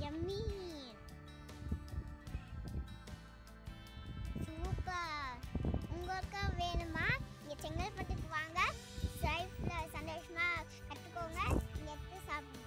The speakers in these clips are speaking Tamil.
எம்மி சூப்பர் உங்களுக்கு வேணுமா இங்க செங்கல்பட்டுக்கு வாங்க லைஃப்ல சந்தோஷமா கற்றுக்கோங்க இங்க எடுத்து சாப்பிடுங்க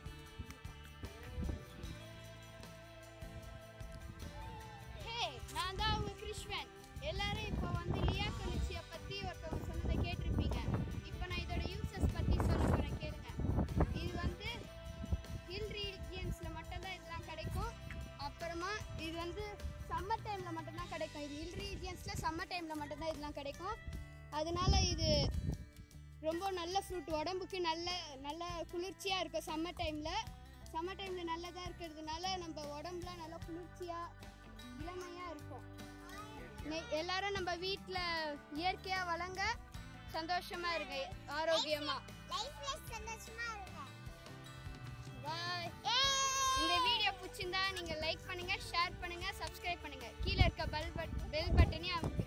ஹே நான் தான் உங்க கிருஷ்வன் எல்லாரும் இப்போ வந்து லியா கலிச்சியை பற்றி ஒருத்தவங்க சொன்னதை கேட்டிருப்பீங்க இப்போ நான் இதோட யூசஸ் பற்றி சொல்ல போகிறேன் கேளுங்க இது வந்து ஹில் ரீஜியன்ஸில் மட்டும்தான் இதெல்லாம் கிடைக்கும் அப்புறமா இது வந்து சம்மர் டைமில் மட்டும்தான் கிடைக்கும் இது ஹில் ரீஜியன்ஸில் சம்மர் டைமில் மட்டும்தான் இதெல்லாம் கிடைக்கும் அதனால இது ரொம்ப நல்ல ஃப்ரூட் உடம்புக்கு நல்ல நல்ல குளிர்ச்சியாக இருக்கும் சம்மர் டைமில் சம்மர் டைமில் நல்லதாக இருக்கிறதுனால நம்ம உடம்புலாம் நல்லா குளிர்ச்சியாக இளமையாக இருக்கும் நெ- எல்லாரும் நம்ம வீட்டில் இயற்கையாக வளங்க சந்தோஷமாக இருங்க ஆரோக்கியமாக லைஃப்ல சந்தோஷமா இருங்க பாய் இந்த வீடியோ பிடிச்சிருந்தா நீங்கள் லைக் பண்ணுங்கள் ஷேர் பண்ணுங்கள் சப்ஸ்கிரைப் பண்ணுங்கள் கீழே இருக்க பெல் பட் பெல் பட்டனையும்